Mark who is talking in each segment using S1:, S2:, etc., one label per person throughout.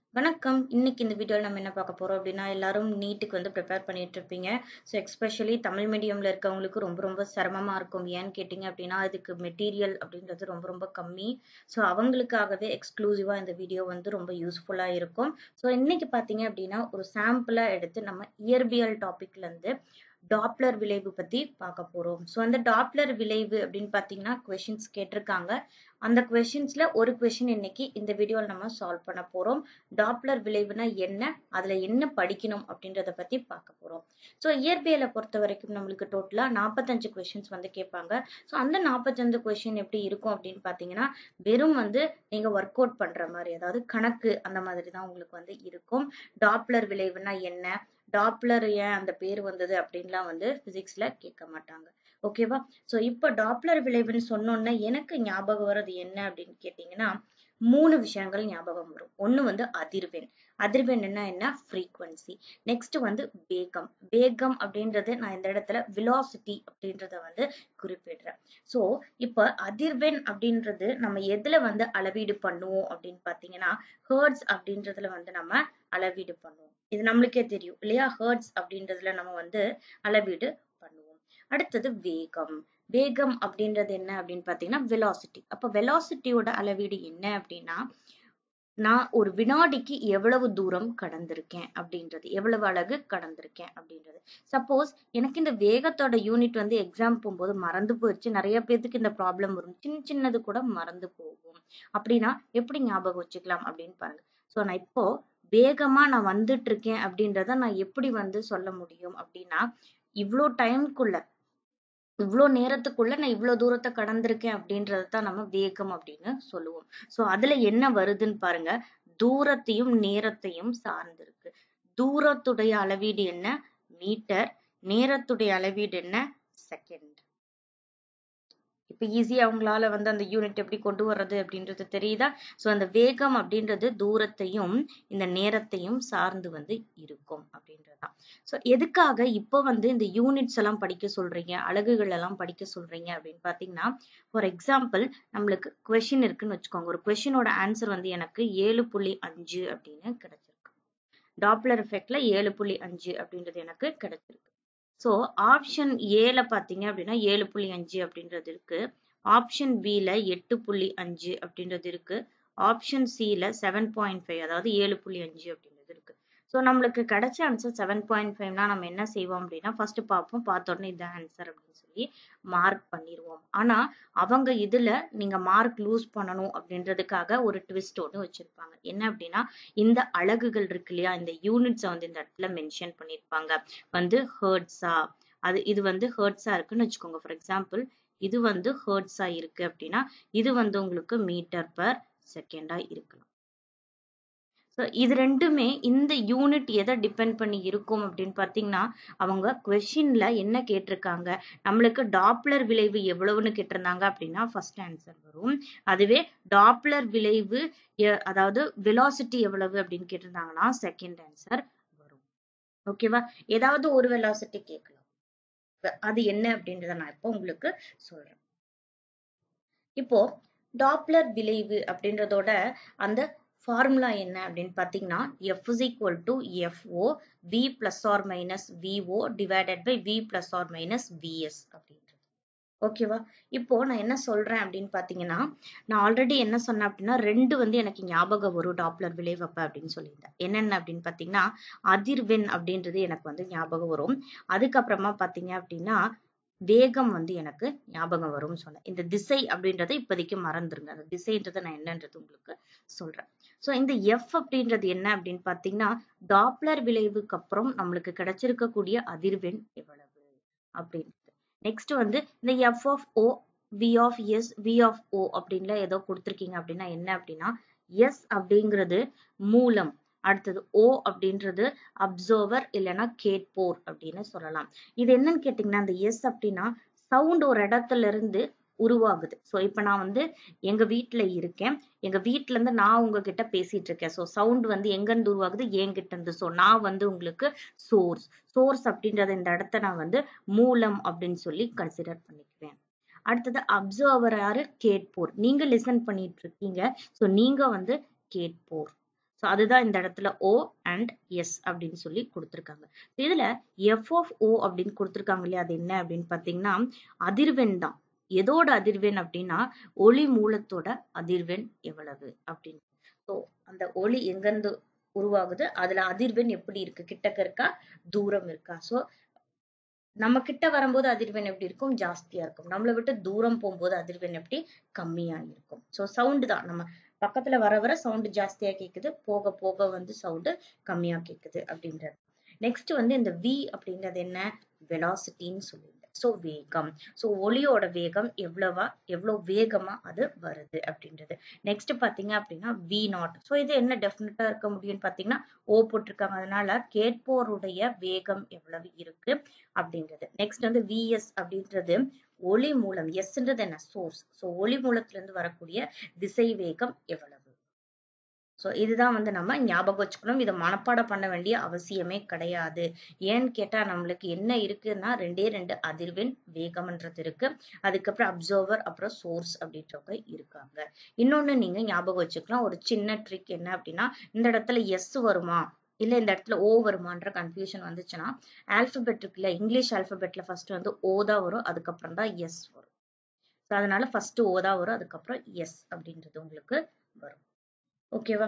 S1: வணக்கம். இன்னைக்கு இந்த வீடியோல நம்ம என்ன பார்க்க போறோம் அப்படின்னா, எல்லாரும் நீட்டுக்கு வந்து ப்ரிப்பேர் பண்ணிட்டு இருப்பீங்க. ஸோ எக்ஸ்பெஷலி தமிழ் மீடியம்ல இருக்கவங்களுக்கு ரொம்ப ரொம்ப சிரமமா இருக்கும். ஏன்னு கேட்டீங்க அப்படின்னா, அதுக்கு மெட்டீரியல் அப்படின்றது ரொம்ப ரொம்ப கம்மி. ஸோ அவங்களுக்காகவே எக்ஸ்க்ளூசிவா இந்த வீடியோ வந்து ரொம்ப யூஸ்ஃபுல்லா இருக்கும். ஸோ இன்னைக்கு பார்த்தீங்க அப்படின்னா, ஒரு சாம்பிளா எடுத்து நம்ம இயற்பியல் டாபிக்ல இருந்து டாப்லர் விளைவு பத்தி பார்க்க போறோம். ஸோ அந்த டாப்லர் விளைவு அப்படின்னு பார்த்தீங்கன்னா, கொஸ்டின்ஸ் கேட்டிருக்காங்க. அந்த கொஸ்டின்ஸ்ல ஒரு கொஸ்டின் இன்னைக்கு இந்த வீடியோல நம்ம சால்வ் பண்ண போறோம். டாப்லர் விளைவுனா என்ன? அதுல என்ன படிக்கணும் அப்படின்றத பத்தி பார்க்க போறோம். ஸோ இயற்பியலை பொறுத்த வரைக்கும் நம்மளுக்கு டோட்டலா 45 கொஸ்டின்ஸ் வந்து கேட்பாங்க. ஸோ அந்த 45 கொஸ்டின் எப்படி இருக்கும் அப்படின்னு பார்த்தீங்கன்னா, வெறும் வந்து நீங்க ஒர்க் அவுட் பண்ற மாதிரி அதாவது கணக்கு அந்த மாதிரி தான் உங்களுக்கு வந்து இருக்கும். டாப்லர் விளைவுனா என்ன? டாப்லர் ஏன் அந்த பேர் வந்தது அப்படின்லாம் வந்து பிசிக்ஸ்ல கேட்க மாட்டாங்க. ஓகேவா? ஸோ இப்ப டாப்லர் விளைவுன்னு சொன்னோனே எனக்கு ஞாபகம் வர்றது என்ன அப்படின்னு கேட்டீங்கன்னா, 3 விஷயங்கள் ஞாபகம் வரும். ஒண்ணு வந்து அதிர்வெண். அதிர்வெண்னா என்ன? ஃப்ரீக்வன்சி. நெக்ஸ்ட் வந்து வேகம். வேகம் அப்படின்றது நான் இந்த இடத்துல வெலாசிட்டி அப்படின்றத வந்து குறிப்பிடுறேன். ஸோ இப்ப அதிர்வெண் அப்படின்றது நம்ம எதுல வந்து அளவீடு பண்ணுவோம் அப்படின்னு பார்த்தீங்கன்னா, ஹெர்ட்ஸ் அப்படின்றதுல வந்து நம்ம அளவீடு பண்ணுவோம். இது நம்மளுக்கே தெரியும் இல்லையா? ஹெர்ட்ஸ் அப்படின்றதுல நம்ம வந்து அளவீடு பண்ணுவோம். அடுத்தது வேகம். வேகம் அப்படின்றது என்ன அப்படின்னு பார்த்தீங்கன்னா, வெலாசிட்டி. அப்ப வெலாசிட்டியோட அளவீடு என்ன அப்படின்னா, நான் ஒரு வினாடிக்கு எவ்வளவு தூரம் கடந்திருக்கேன் அப்படின்றது. எவ்வளவு அலகு கடந்திருக்கேன் அப்படின்றது. சப்போஸ் எனக்கு இந்த வேகத்தோட யூனிட் வந்து எக்ஸாம் போகும்போது மறந்து போயிருச்சு. நிறைய பேத்துக்கு இந்த ப்ராப்ளம் வரும். சின்ன சின்னது கூட மறந்து போகும். அப்படின்னா எப்படி ஞாபகம் வச்சுக்கலாம் அப்படின்னு பாருங்க. ஸோ நான் இப்போ வேகமா நான் வந்துட்டு இருக்கேன் அப்படின்றத நான் எப்படி வந்து சொல்ல முடியும் அப்படின்னா, இவ்ளோ டைம்க்குள்ள இவ்ளோ நேரத்துக்குள்ள நான் இவ்ளோ தூரத்த கடந்திருக்கேன் அப்படின்றத தான் நம்ம வேகம் அப்படின்னு சொல்லுவோம். ஸோ அதுல என்ன வருதுன்னு பாருங்க. தூரத்தையும் நேரத்தையும் சார்ந்திருக்கு. தூரத்துடைய அளவீடு என்ன? மீட்டர். நேரத்துடைய அளவீடு என்ன? செகண்ட். இப்ப ஈஸியா உங்களால வந்து அந்த யூனிட் எப்படி கொண்டு வர்றது அப்படின்றது தெரியுதா? ஸோ அந்த வேகம் அப்படின்றது தூரத்தையும் இந்த நேரத்தையும் சார்ந்து வந்து இருக்கும் அப்படின்றதுதான். ஸோ எதுக்காக இப்ப வந்து இந்த யூனிட்ஸ் எல்லாம் படிக்க சொல்றீங்க? அலகுகள் எல்லாம் படிக்க சொல்றீங்க அப்படின்னு பார்த்தீங்கன்னா, ஃபார் எக்ஸாம்பிள் நம்மளுக்கு கொஸ்டின் இருக்குன்னு வச்சுக்கோங்க. ஒரு கொஸ்டினோட ஆன்சர் வந்து எனக்கு 7.5 அப்படின்னு கிடைச்சிருக்கு. டாப்லர் எஃபெக்ட்ல 7.5 அப்படின்றது எனக்கு கிடைச்சிருக்கு. ஸோ ஆப்ஷன் ஏல பார்த்தீங்க அப்படின்னா 7.5 அப்படின்றது இருக்கு. ஆப்ஷன் பில 8.5 அப்படின்றது இருக்கு. ஆப்ஷன் சில 7.5 அதாவது 7.5 அப்படின்றது இருக்கு. ஸோ நம்மளுக்கு கிடைச்ச ஆன்சர் 7.5னா நம்ம என்ன செய்வோம் அப்படின்னா, ஃபர்ஸ்ட் பார்ப்போம். பார்த்த உடனே இதான் ஆன்சர் அப்படின்னு சொல்லி மார்க் பண்ணிருவோம். ஆனா அவங்க இதுல நீங்க மார்க் லூஸ் பண்ணணும் அப்படின்றதுக்காக ஒரு ட்விஸ்ட் ஒண்ணு வச்சிருப்பாங்க. என்ன அப்படின்னா, இந்த அலகுகள் இருக்கு இல்லையா? இந்த யூனிட்ஸ வந்து இந்த இடத்துல மென்ஷன் பண்ணிருப்பாங்க. வந்து ஹெர்ட்ஸா அது இது வந்து ஹெர்ட்ஸா இருக்குன்னு வச்சுக்கோங்க. ஃபார் எக்ஸாம்பிள் இது வந்து ஹெர்ட்ஸா இருக்கு அப்படின்னா, இது வந்து உங்களுக்கு மீட்டர் பெர் செகண்டா இருக்கலாம். ஸோ இது 2மே இந்த யூனிட் எத டிபெண்ட் பண்ணி இருக்கும் அப்படின்னு பார்த்தீங்கன்னா, அவங்க கொஸ்டின்ல என்ன கேட்டிருக்காங்க? நம்மளுக்கு டாப்லர் விளைவு எவ்வளவுன்னு கேட்டிருந்தாங்க அப்படின்னா ஃபர்ஸ்ட் ஆன்சர் வரும். அதுவே டாப்லர் விளைவு எ அதாவது வெலாசிட்டி எவ்வளவு அப்படின்னு கேட்டிருந்தாங்கன்னா செகண்ட் ஆன்சர் வரும். ஓகேவா? ஏதாவது ஒரு வெலாசிட்டி கேட்கலாம். அது என்ன அப்படின்றத நான் இப்போ உங்களுக்கு சொல்றேன். இப்போ டாப்லர் விளைவு அப்படின்றதோட அந்த ஃபார்முலா என்ன அப்படின்னு பார்த்தீங்கன்னா, F is equal to FO V plus or minus VO divided by V plus or minus VS அப்படின்றது. ஓகேவா? இப்போ நான் என்ன சொல்றேன் அப்படின்னு பார்த்தீங்கன்னா, நான் ஆல்ரெடி என்ன சொன்னேன் அப்படின்னா, 2 வந்து எனக்கு ஞாபகம் வரும் டாப்லர் விளைவு அப்ப அப்படின்னு சொல்லியிருந்தேன். என்னென்ன அப்படின்னு பார்த்தீங்கன்னா, அதிர்வெண் அப்படின்றது எனக்கு வந்து ஞாபகம் வரும். அதுக்கப்புறமா பார்த்தீங்க அப்படின்னா, வேகம் வந்து எனக்கு ஞாபகம் வரும்னு சொன்னேன். இந்த திசை அப்படின்றத இப்போதைக்கு மறந்துருங்க. அந்த திசைன்றது நான் என்னன்றது உங்களுக்கு சொல்றேன். ஸோ இந்த F அப்படின்றது என்ன அப்படின்னு பார்த்தீங்கன்னா, டாப்லர் விளைவுக்கு அப்புறம் நம்மளுக்கு கிடைச்சிருக்கக்கூடிய அதிர்வெண் எவ்வளவு அப்படின்றது. நெக்ஸ்ட் வந்து இந்த F of O, V of S, V of O அப்படின்லாம் ஏதோ கொடுத்திருக்கீங்க அப்படின்னா என்ன அப்படின்னா, S அப்படிங்கிறது மூலம். அடுத்தது O அப்படின்றது அப்சர்வர் இல்லைன்னா கேட்போர் அப்படின்னு சொல்லலாம். இது என்னன்னு கேட்டீங்கன்னா, இந்த S அப்படின்னா சவுண்ட் ஒரு இடத்துல இருந்து உருவாகுது. ஸோ இப்ப நான் வந்து எங்க வீட்ல இருக்கேன். எங்க வீட்ல இருந்து நான் உங்ககிட்ட பேசிட்டு இருக்கேன். ஸோ சவுண்ட் வந்து எங்க இருந்து உருவாகுது? என்கிட்ட இருந்து. ஸோ நான் வந்து உங்களுக்கு சோர்ஸ். சோர்ஸ் அப்படின்றத இந்த இடத்த நான் வந்து மூலம் அப்படின்னு சொல்லி கன்சிடர் பண்ணிக்குவேன். அடுத்தது அப்சர்வர் யாரு? கேட்போர். நீங்க லிசன் பண்ணிட்டு இருக்கீங்க. ஸோ நீங்க வந்து கேட்போர். ஸோ அதுதான் இந்த இடத்துல ஓ அண்ட் எஸ் அப்படின்னு சொல்லி கொடுத்துருக்காங்க இதுல எஃப் ஆஃப் ஓ அப்படின்னு கொடுத்துருக்காங்க இல்லையா அது என்ன அப்படின்னு பார்த்தீங்கன்னா அதிர்வெண் தான் எதோட அதிர்வெண் அப்படின்னா ஒளி மூலத்தோட அதிர்வெண் எவ்வளவு அப்படின்னு ஸோ அந்த ஒளி எங்கிருந்து உருவாகுது அதுல அதிர்வெண் எப்படி இருக்கு கிட்டக்க இருக்கா தூரம் இருக்கா ஸோ நம்ம கிட்ட வரும்போது அதிர்வெண் எப்படி இருக்கும் ஜாஸ்தியா இருக்கும் நம்மளை விட்டு தூரம் போகும்போது அதிர்வெண் எப்படி கம்மியா இருக்கும் ஸோ சவுண்டு தான் நம்ம பக்கத்துல வர வர சவுண்டு ஜாஸ்தியா கேக்குது போக போக வந்து சவுண்டு கம்மியா கேக்குது அப்படின்றது நெக்ஸ்ட் வந்து இந்த வி அப்படின்றது என்ன வெலாசிட்டின்னு சொல்லுவீங்க ஸோ வேகம் ஸோ ஒளியோட வேகம் எவ்வளவா எவ்வளவு வேகமா அது வருது அப்படின்றது நெக்ஸ்ட் பாத்தீங்க அப்படின்னா வி நாட் ஸோ இது என்ன டெஃபினட்டா இருக்க முடியும்னு பாத்தீங்கன்னா ஓ போட்டிருக்காங்க அதனால கேட்போருடைய வேகம் எவ்வளவு இருக்கு அப்படின்றது நெக்ஸ்ட் வந்து விஎஸ் அப்படின்றது ஒளி மூலம் எஸ்ன்றது என்ன சோர்ஸ் ஸோ ஒளி மூலத்துல இருந்து வரக்கூடிய திசை வேகம் எவ்வளவு ஸோ இதுதான் வந்து நம்ம ஞாபகம் வச்சுக்கணும் இதை மனப்பாடம் பண்ண வேண்டிய அவசியமே கிடையாது ஏன்னு கேட்டா நம்மளுக்கு என்ன இருக்குன்னா ரெண்டே ரெண்டு அதிர்வெண் வேகம்ன்றது இருக்கு அதுக்கப்புறம் அப்சர்வர் அப்புறம் சோர்ஸ் அப்படின்றவங்க இருக்காங்க இன்னொன்னு நீங்க ஞாபகம் வச்சுக்கலாம் ஒரு சின்ன ட்ரிக் என்ன அப்படின்னா இந்த இடத்துல எஸ் வருமா இல்ல இந்த இடத்துல ஓ வருமான்ற கன்ஃபியூஷன் வந்துச்சுன்னா ஆல்பபெட் இருக்குல்ல இங்கிலீஷ் ஆல்பபெட்ல ஃபர்ஸ்ட் வந்து ஓ தான் வரும் அதுக்கப்புறம் தான் எஸ் வரும் ஸோ அதனால ஃபர்ஸ்ட் ஓ தான் வரும் அதுக்கப்புறம் எஸ் அப்படின்றது உங்களுக்கு வரும் ஓகேவா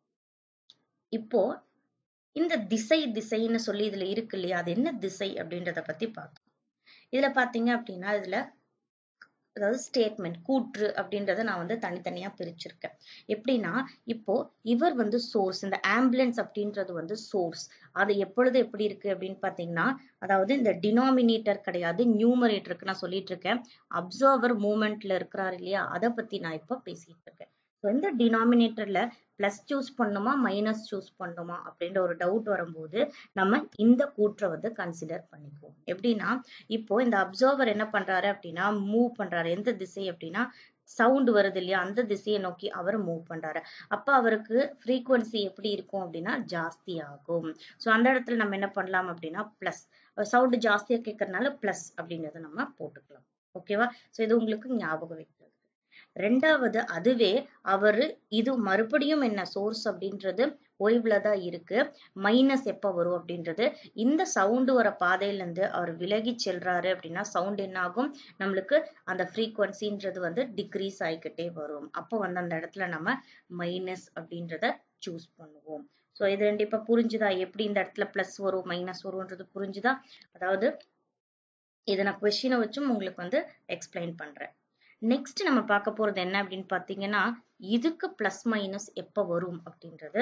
S1: இப்போ இந்த திசை திசைன்னு சொல்லி இதுல இருக்கு இல்லையா அது என்ன திசை அப்படின்றத பத்தி பார்க்கலாம் இதுல பாத்தீங்க அப்படின்னா இதுல அதாவது ஸ்டேட்மெண்ட் கூற்று அப்படின்றத நான் வந்து தனித்தனியா பிரிச்சிருக்கேன் எப்படின்னா இப்போ இவர் வந்து சோர்ஸ் இந்த ஆம்புலன்ஸ் அப்படின்றது வந்து சோர்ஸ் அது எப்பொழுது எப்படி இருக்கு அப்படின்னு பாத்தீங்கன்னா அதாவது இந்த டினாமினேட்டர் கிடையாது நியூமரேட்டருக்கு நான் சொல்லிட்டு இருக்கேன் அப்சர்வர் மூமெண்ட்ல இருக்கிறாரு இல்லையா அதை பத்தி நான் இப்ப பேசிட்டு இருக்கேன் ஸோ இந்த டினாமினேட்டர்ல பிளஸ் சூஸ் பண்ணுமா மைனஸ் சூஸ் பண்ணுமா அப்படின்ற ஒரு டவுட் வரும்போது நம்ம இந்த கூற்றை வந்து கன்சிடர் பண்ணிக்குவோம் எப்படின்னா இப்போ இந்த அப்சர்வர் என்ன பண்றாரு அப்படின்னா மூவ் பண்றாரு எந்த திசை அப்படின்னா சவுண்ட் வருது இல்லையா அந்த திசையை நோக்கி அவர் மூவ் பண்றாரு அப்ப அவருக்கு ஃப்ரீக்குவன்சி எப்படி இருக்கும் அப்படின்னா ஜாஸ்தி ஆகும் ஸோ அந்த இடத்துல நம்ம என்ன பண்ணலாம் அப்படின்னா பிளஸ் சவுண்ட் ஜாஸ்தியா கேட்கறதுனால பிளஸ் அப்படின்றத நம்ம போட்டுக்கலாம் ஓகேவா ஸோ இது உங்களுக்கு ஞாபகம் வைக்கிறது ரெண்டாவது அதுவே அவரு இது மறுபடியும் என்ன சோர்ஸ் அப்படின்றது ஓய்வுல தான் இருக்கு மைனஸ் எப்ப வரும் அப்படின்றது இந்த சவுண்டு வர பாதையில இருந்து அவர் விலகி செல்றாரு அப்படின்னா சவுண்ட் என்ன ஆகும் நம்மளுக்கு அந்த ஃப்ரீக்வன்சின்றது வந்து டிக்ரீஸ் ஆகிக்கிட்டே வரும் அப்போ வந்து அந்த இடத்துல நம்ம மைனஸ் அப்படின்றத சூஸ் பண்ணுவோம் ஸோ இது ரெண்டு இப்ப புரிஞ்சுதா எப்படி இந்த இடத்துல பிளஸ் வரும் மைனஸ் வரும்ன்றது புரிஞ்சுதா அதாவது இதை நான் கொஸ்டினை வச்சும் உங்களுக்கு வந்து எக்ஸ்பிளைன் பண்றேன் நெக்ஸ்ட் நம்ம பார்க்க போறது என்ன அப்படின்னு பாத்தீங்கன்னா இதுக்கு பிளஸ் மைனஸ் எப்ப வரும் அப்படின்றது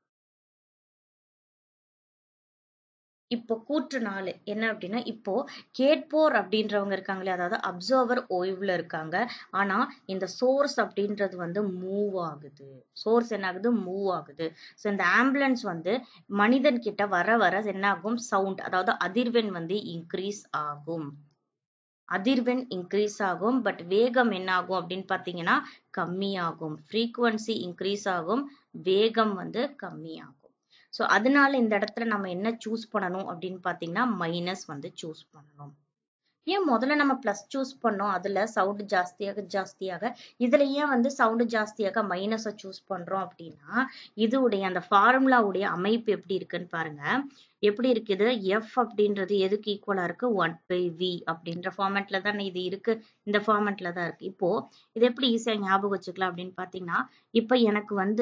S1: இப்போ கூற்று நாலு என்ன அப்படின்னா இப்போ கேட்போர் அப்படின்றவங்க இருக்காங்களே அதாவது அப்சர்வர் ஓய்வுல இருக்காங்க ஆனா இந்த சோர்ஸ் அப்படின்றது வந்து மூவ் ஆகுது சோர்ஸ் என்ன ஆகுது மூவ் ஆகுது ஸோ இந்த ஆம்புலன்ஸ் வந்து மனிதன் கிட்ட வர வர என்ன ஆகும் சவுண்ட் அதாவது அதிர்வெண் வந்து இன்க்ரீஸ் ஆகும் அதிர்வெண் இன்க்ரீஸ் ஆகும் பட் வேகம் என்ன ஆகும் அப்படின்னு பாத்தீங்கன்னா கம்மியாகும் ஃப்ரீக்குவன்சி இன்க்ரீஸ் ஆகும் வேகம் வந்து கம்மியாகும் ஸோ அதனால இந்த இடத்துல நம்ம என்ன சூஸ் பண்ணணும் அப்படின்னு பாத்தீங்கன்னா மைனஸ் வந்து சூஸ் பண்ணணும் ஏன் முதல்ல நம்ம பிளஸ் சூஸ் பண்ணோம் அதுல சவுண்ட் ஜாஸ்தியாக ஜாஸ்தியாக இதுல ஏன் வந்து சவுண்ட் ஜாஸ்தியாக மைனஸை சூஸ் பண்றோம் அப்படின்னா இதுவுடைய அந்த ஃபார்முலாவுடைய அமைப்பு எப்படி இருக்குன்னு பாருங்க எப்படி இருக்குது எஃப் அப்படின்றது எதுக்கு ஈக்குவலா இருக்கு ஒன் பை வி அப்படின்ற ஃபார்மேட்ல தான் இது இருக்கு இந்த ஃபார்மேட்ல தான் இருக்கு இப்போ இது எப்படி ஈஸியா ஞாபகம் வச்சுக்கலாம் அப்படின்னு பாத்தீங்கன்னா இப்ப எனக்கு வந்து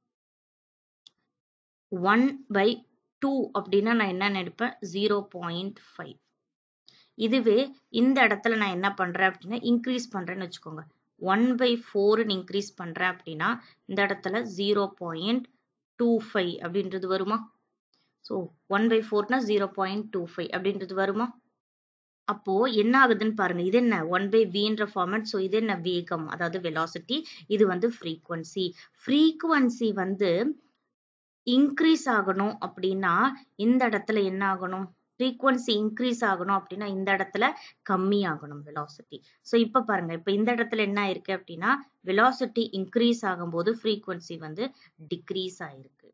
S1: ஒன் பை டூ அப்படின்னா நான் என்ன எடுப்பேன் ஜீரோ பாயிண்ட் ஃபைவ் இதுவே இந்த இடத்துல நான் என்ன பண்றேன் அப்படின்னா இன்க்ரீஸ் பண்றேன்னு வச்சுக்கோங்க ஒன் பை ஃபோர்னு இன்க்ரீஸ் பண்றேன் அப்படின்னா இந்த இடத்துல ஜீரோ பாயிண்ட் டூ ஃபைவ் அப்படின்றது வருமா ஸோ ஒன் பை ஃபோர்னா ஜீரோ பாயிண்ட் டூ ஃபைவ் அப்படின்றது வருமா அப்போ என்ன ஆகுதுன்னு பாருங்க இது என்ன ஒன் பை வின்ற ஃபார்மேட் ஸோ இது என்ன வேகம் அதாவது வெலாசிட்டி இது வந்து ஃப்ரீக்குவன்சி ஃப்ரீக்குவன்சி வந்து இன்க்ரீஸ் ஆகணும் அப்படின்னா இந்த இடத்துல என்ன ஆகணும் ஃப்ரீக்வன்சி இன்க்ரீஸ் ஆகணும் அப்படின்னா இந்த இடத்துல கம்மி ஆகணும் வெலாசிட்டி ஸோ இப்போ பாருங்க இப்போ இந்த இடத்துல என்ன ஆயிருக்கு அப்படின்னா வெலாசிட்டி இன்க்ரீஸ் ஆகும்போது ஃப்ரீக்வன்சி வந்து டிக்ரீஸ் ஆயிருக்கு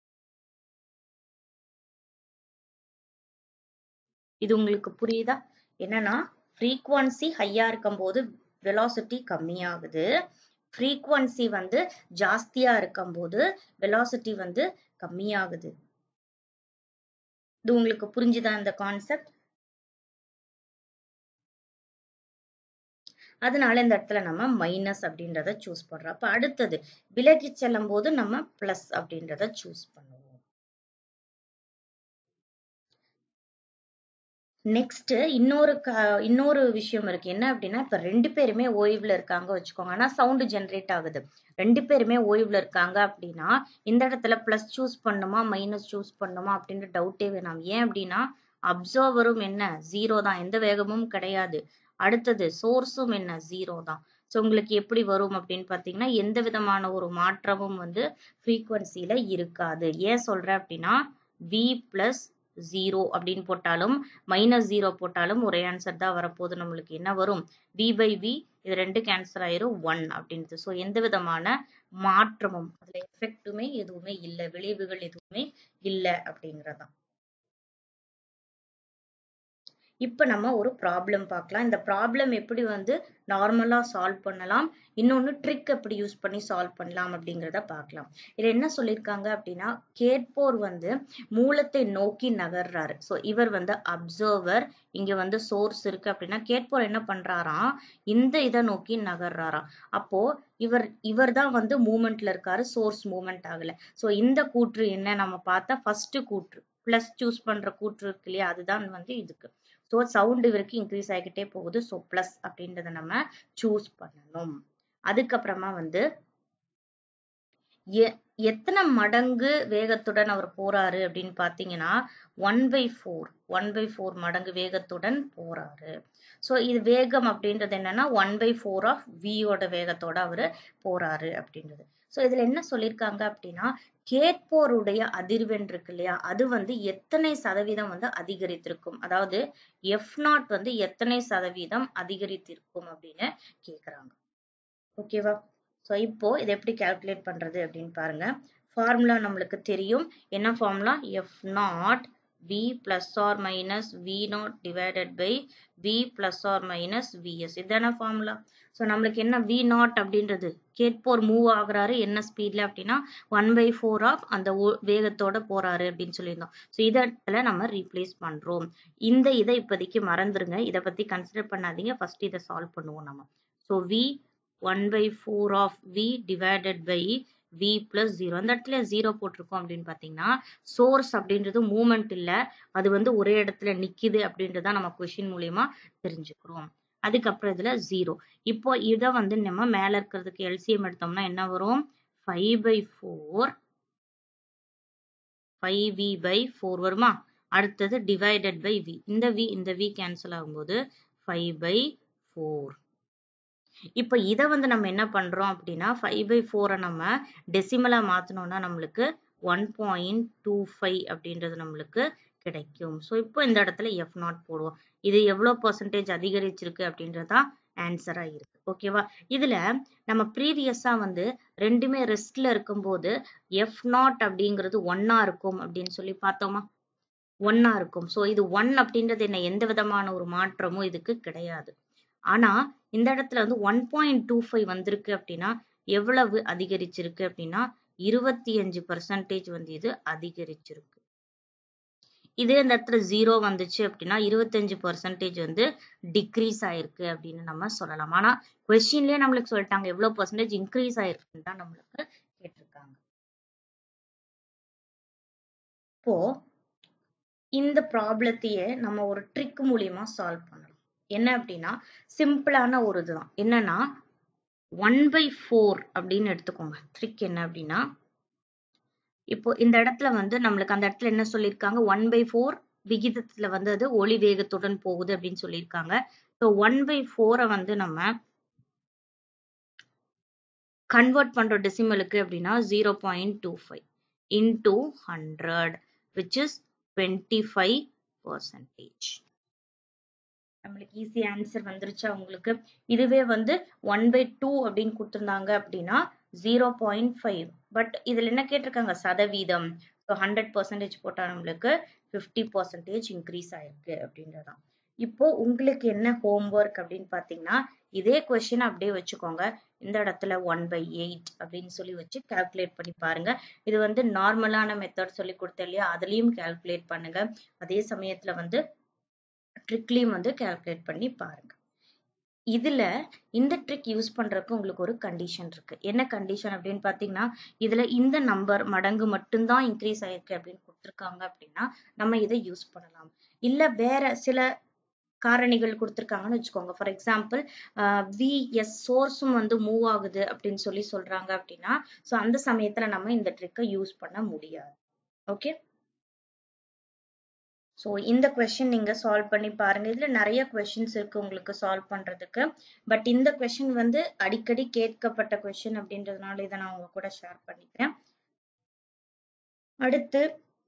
S1: இது உங்களுக்கு புரியுதா என்னன்னா ஃப்ரீக்வன்சி ஹையா இருக்கும்போது வெலாசிட்டி கம்மியாகுது ஃப்ரீக்வன்சி வந்து ஜாஸ்தியா இருக்கும்போது வெலாசிட்டி வந்து கம்மியாகுது இது உங்களுக்கு புரிஞ்சுதா இந்த கான்செப்ட் அதனால இந்த இடத்துல நம்ம மைனஸ் அப்படின்றத சூஸ் பண்றோம் அப்ப அடுத்தது விலகி செல்லும் போது நம்ம பிளஸ் அப்படின்றத சூஸ் பண்ணுவோம் நெக்ஸ்ட் இன்னொரு க இன்னொரு விஷயம் இருக்கு என்ன அப்படின்னா இப்ப ரெண்டு பேருமே ஓய்வுல இருக்காங்க வச்சுக்கோங்க ஆனா சவுண்ட் ஜென்ரேட் ஆகுது ரெண்டு பேருமே ஓய்வுல இருக்காங்க அப்படின்னா இந்த இடத்துல பிளஸ் சூஸ் பண்ணுமா மைனஸ் சூஸ் பண்ணுமா அப்படின்ற டவுட்டே வேணாம் ஏன் அப்படின்னா அப்சர்வரும் என்ன ஜீரோ தான் எந்த வேகமும் கிடையாது அடுத்தது சோர்ஸும் என்ன ஜீரோ தான் ஸோ உங்களுக்கு எப்படி வரும் அப்படின்னு பார்த்தீங்கன்னா எந்த விதமான ஒரு மாற்றமும் வந்து ஃப்ரீக்குவன்சியில இருக்காது ஏன் சொல்றேன் அப்படின்னா வி பிளஸ் ஜீரோ அப்படின்னு போட்டாலும் மைனஸ் ஜீரோ போட்டாலும் ஒரே ஆன்சர் தான் வரப்போகுது நம்மளுக்கு என்ன வரும் வி பை வி இது ரெண்டு கேன்சல் ஆயிரும் ஒன் அப்படின்றது ஸோ எந்த விதமான மாற்றமும் அதுல எஃபெக்ட்டுமே எதுவுமே இல்லை விளைவுகள் எதுவுமே இல்லை அப்படிங்கறதான் இப்ப நம்ம ஒரு ப்ராப்ளம் பார்க்கலாம் இந்த ப்ராப்ளம் எப்படி வந்து நார்மலா சால்வ் பண்ணலாம் இன்னொன்னு ட்ரிக் எப்படி யூஸ் பண்ணி சால்வ் பண்ணலாம் அப்படிங்கிறத பார்க்கலாம் இதுல என்ன சொல்லியிருக்காங்க அப்படின்னா கேட்போர் வந்து மூலத்தை நோக்கி நகர்றாரு ஸோ இவர் வந்து அப்சர்வர் இங்க வந்து சோர்ஸ் இருக்கு அப்படின்னா கேட்போர் என்ன பண்றாராம் இந்த இதை நோக்கி நகர்றாராம் அப்போ இவர் இவர் தான் வந்து மூமெண்ட்ல இருக்காரு சோர்ஸ் மூமெண்ட் ஆகல ஸோ இந்த கூற்று என்ன நம்ம பார்த்தா ஃபர்ஸ்ட் கூற்று பிளஸ் சூஸ் பண்ற கூற்று இருக்கு இல்லையா அதுதான் வந்து இதுக்கு ஸோ சவுண்ட் இவருக்கு இன்க்ரீஸ் ஆகிக்கிட்டே போகுது ஸோ பிளஸ் அப்படின்றத நம்ம சூஸ் பண்ணணும் அதுக்கப்புறமா வந்து எத்தனை மடங்கு வேகத்துடன் அவர் போறாரு அப்படின்னு பாத்தீங்கன்னா one by four one by four மடங்கு வேகத்துடன் போறாரு ஸோ இது வேகம் அப்படின்றது என்னன்னா ஒன் பை ஃபோர் ஆஃப் வியோட வேகத்தோட அவரு போறாரு அப்படின்றது ஸோ இதுல என்ன சொல்லியிருக்காங்க அப்படின்னா கேட்போருடைய அதிர்வெண் இருக்கு இல்லையா அது வந்து எத்தனை சதவீதம் வந்து அதிகரித்திருக்கும் அதாவது எஃப் நாட் வந்து எத்தனை சதவீதம் அதிகரித்திருக்கும் அப்படின்னு கேக்குறாங்க ஓகேவா ஸோ இப்போ இதை எப்படி கால்குலேட் பண்றது அப்படின்னு பாருங்க ஃபார்முலா நம்மளுக்கு தெரியும் என்ன formula F naught v plus or minus v naught divided by v plus or minus vs இதான ஃபார்முலா ஸோ நம்மளுக்கு என்ன v நாட் அப்படின்றது கேட்போர் மூவ் ஆகுறாரு என்ன ஸ்பீட்ல அப்படின்னா ஒன் பை ஃபோர் ஆஃப் அந்த வேகத்தோட போறாரு அப்படின்னு சொல்லியிருந்தோம் ஸோ இதை இடத்துல நம்ம ரீப்ளேஸ் பண்றோம் இந்த இதை இப்போதைக்கு மறந்துருங்க இதை பத்தி கன்சிடர் பண்ணாதீங்க ஃபர்ஸ்ட் இதை சால்வ் பண்ணுவோம் நம்ம so v one by four of v divided by v plus zero அந்த இடத்துல ஜீரோ போட்டிருக்கோம் அப்படின்னு பார்த்தீங்கன்னா சோர்ஸ் அப்படின்றது மூமெண்ட் இல்லை அது வந்து ஒரே இடத்துல நிக்குது அப்படின்றத நம்ம கொஷின் மூலியமா தெரிஞ்சுக்கிறோம் அதுக்கப்புறம் இதுல ஜீரோ இப்போ இதை வந்து நம்ம மேல இருக்கிறதுக்கு எல்சிஎம் எடுத்தோம்னா என்ன வரும் five by four five V by four வருமா அடுத்தது டிவைடட் பை வி இந்த வி இந்த வி கேன்சல் ஆகும்போது ஃபைவ் பை ஃபோர் இப்போ இதை வந்து நம்ம என்ன பண்றோம் அப்படின்னா ஃபைவ் பை ஃபோரை நம்ம டெசிமலா மாத்தினோம்னா நம்மளுக்கு ஒன் பாயிண்ட் டூ ஃபைவ் அப்படின்றது நம்மளுக்கு கிடைக்கும் ஸோ இப்போ இந்த இடத்துல எஃப் நாட் போடுவோம் இது எவ்வளோ பர்சன்டேஜ் அதிகரிச்சிருக்கு அப்படின்றதா ஆன்சரா இருக்கு ஓகேவா இதுல நம்ம ப்ரீவியஸா வந்து ரெண்டுமே ரெஸ்ட்ல இருக்கும்போது எஃப் நாட் அப்படிங்கிறது ஒன்னா இருக்கும் அப்படின்னு சொல்லி பார்த்தோமா ஒன்னா இருக்கும் ஸோ இது ஒன் அப்படின்றது என்ன எந்த விதமான ஒரு மாற்றமும் இதுக்கு கிடையாது ஆனா இந்த இடத்துல வந்து ஒன் பாயிண்ட் டூ ஃபைவ் வந்திருக்கு அப்படின்னா எவ்வளவு அதிகரிச்சிருக்கு அப்படின்னா இருபத்தி அஞ்சு பர்சன்டேஜ் வந்து இது அதிகரிச்சிருக்கு இதே இந்த இடத்துல ஜீரோ வந்துச்சு அப்படின்னா இருபத்தஞ்சு பர்சன்டேஜ் வந்து டிக்ரீஸ் ஆயிருக்கு அப்படின்னு நம்ம சொல்லலாம் ஆனா கொஸ்டின்லயே நம்மளுக்கு சொல்லிட்டாங்க எவ்வளவு பர்சன்டேஜ் இன்க்ரீஸ் ஆயிருக்குன்னு தான் நம்மளுக்கு கேட்டிருக்காங்க இப்போ இந்த ப்ராப்ளத்தையே நம்ம ஒரு ட்ரிக் மூலியமா சால்வ் பண்ணலாம் என்ன அப்படின்னா சிம்பிளான ஒரு இதுதான் என்னன்னா ஒன் பை ஃபோர் அப்படின்னு எடுத்துக்கோங்க ட்ரிக் என்ன அப்படின்னா இப்போ இந்த இடத்துல வந்து நம்மளுக்கு அந்த இடத்துல என்ன சொல்லியிருக்காங்க ஒன் பை ஃபோர் விகிதத்துல வந்து அது ஒளி வேகத்துடன் போகுது அப்படின்னு சொல்லியிருக்காங்க ஸோ ஒன் பை ஃபோரை வந்து நம்ம கன்வெர்ட் பண்ற டெசிமலுக்கு அப்படின்னா zero point two five into hundred which is twenty five percentage நம்மளுக்கு ஈஸி ஆன்சர் வந்துருச்சா உங்களுக்கு இதுவே வந்து ஒன் பை டூ அப்படின்னு கொடுத்துருந்தாங்க அப்படின்னா ஜீரோ பாயிண்ட் ஃபைவ் பட் இதுல என்ன கேட்டிருக்காங்க சதவீதம் ஸோ ஹண்ட்ரட் பர்சன்டேஜ் போட்டா நம்மளுக்கு ஃபிஃப்டி பர்சன்டேஜ் இன்க்ரீஸ் ஆயிருக்கு அப்படின்றதான் இப்போ உங்களுக்கு என்ன ஹோம்ஒர்க் அப்படின்னு பாத்தீங்கன்னா இதே கொஸ்டின் அப்படியே வச்சுக்கோங்க இந்த இடத்துல ஒன் பை எயிட் அப்படின்னு சொல்லி வச்சு கால்குலேட் பண்ணி பாருங்க இது வந்து நார்மலான மெத்தட் சொல்லி கொடுத்தேன் இல்லையா அதுலயும் கால்குலேட் பண்ணுங்க அதே சமயத்துல வந்து ட்ரிக்லயும் வந்து கால்குலேட் பண்ணி பாருங்க இதுல இந்த ட்ரிக் யூஸ் பண்றதுக்கு உங்களுக்கு ஒரு கண்டிஷன் இருக்கு என்ன கண்டிஷன் அப்படின்னு பாத்தீங்கன்னா இதுல இந்த நம்பர் மடங்கு மட்டும்தான் இன்க்ரீஸ் ஆயிருக்கு அப்படின்னு கொடுத்துருக்காங்க அப்படின்னா நம்ம இதை யூஸ் பண்ணலாம் இல்ல வேற சில காரணிகள் கொடுத்துருக்காங்கன்னு வச்சுக்கோங்க ஃபார் எக்ஸாம்பிள் வி எஸ் சோர்ஸும் வந்து மூவ் ஆகுது அப்படின்னு சொல்லி சொல்றாங்க அப்படின்னா ஸோ அந்த சமயத்துல நம்ம இந்த ட்ரிக்கை யூஸ் பண்ண முடியாது ஓகே ஸோ இந்த கொஷின் நீங்க சால்வ் பண்ணி பாருங்க இதுல நிறைய கொஷின்ஸ் இருக்கு உங்களுக்கு சால்வ் பண்றதுக்கு பட் இந்த கொஷின் வந்து அடிக்கடி கேட்கப்பட்ட கொஷின் அப்படின்றதுனால இதை நான் உங்க கூட ஷேர் பண்ணிக்கிறேன் அடுத்து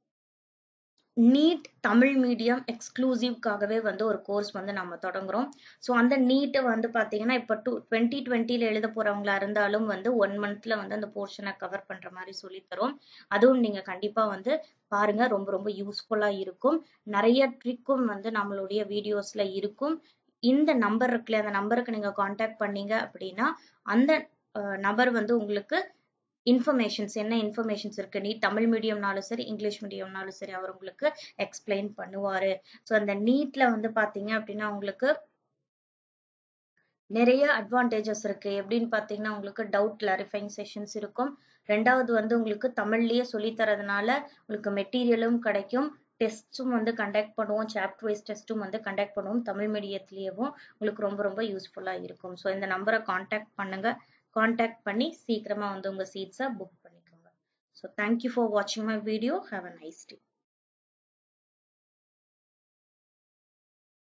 S1: நீட் தமிழ் மீடியம் எக்ஸ்க்ளூசிவ்காகவே வந்து ஒரு கோர்ஸ் வந்து நம்ம தொடங்குறோம் ஸோ அந்த நீட்டை வந்து பார்த்தீங்கன்னா இப்போ டூ டுவெண்ட்டி டுவெண்ட்டியில் எழுத போகிறவங்களா இருந்தாலும் வந்து ஒன் மந்த்தில் வந்து அந்த போர்ஷனை கவர் பண்ணுற மாதிரி சொல்லித்தரோம் அதுவும் நீங்கள் கண்டிப்பாக வந்து பாருங்க ரொம்ப ரொம்ப யூஸ்ஃபுல்லாக இருக்கும் நிறைய ட்ரிக்கும் வந்து நம்மளுடைய வீடியோஸில் இருக்கும் இந்த நம்பர் இருக்குல்ல அந்த நம்பருக்கு நீங்கள் காண்டாக்ட் பண்ணீங்க அப்படின்னா அந்த நபர் வந்து உங்களுக்கு இன்ஃபர்மேஷன்ஸ் என்ன இன்ஃபர்மேஷன்ஸ் இருக்கு நீ தமிழ் மீடியம்னாலும் சரி இங்கிலீஷ் மீடியம்னாலும் சரி அவர் உங்களுக்கு எக்ஸ்பிளைன் பண்ணுவாரு ஸோ அந்த நீட்ல வந்து பாத்தீங்க அப்படின்னா உங்களுக்கு நிறைய அட்வான்டேஜஸ் இருக்கு எப்படின்னு பாத்தீங்கன்னா உங்களுக்கு டவுட் கிளாரிஃபைங் செஷன்ஸ் இருக்கும் ரெண்டாவது வந்து உங்களுக்கு தமிழ்லயே சொல்லி தரதுனால உங்களுக்கு மெட்டீரியலும் கிடைக்கும் டெஸ்ட்டும் வந்து கண்டக்ட் பண்ணுவோம் சாப்டர் வைஸ் டெஸ்ட்டும் வந்து கண்டக்ட் பண்ணுவோம் தமிழ் மீடியத்துலேயும் உங்களுக்கு ரொம்ப ரொம்ப யூஸ்ஃபுல்லாக இருக்கும் ஸோ இந்த நம்பரை காண்டாக்ட் பண்ணுங்க காண்டாக்ட் பண்ணி சீக்கிரமா வந்து உங்க சீட்ஸை புக் பண்ணிக்கோங்க ஸோ தேங்க்யூ ஃபார் வாட்சிங் my video have a nice day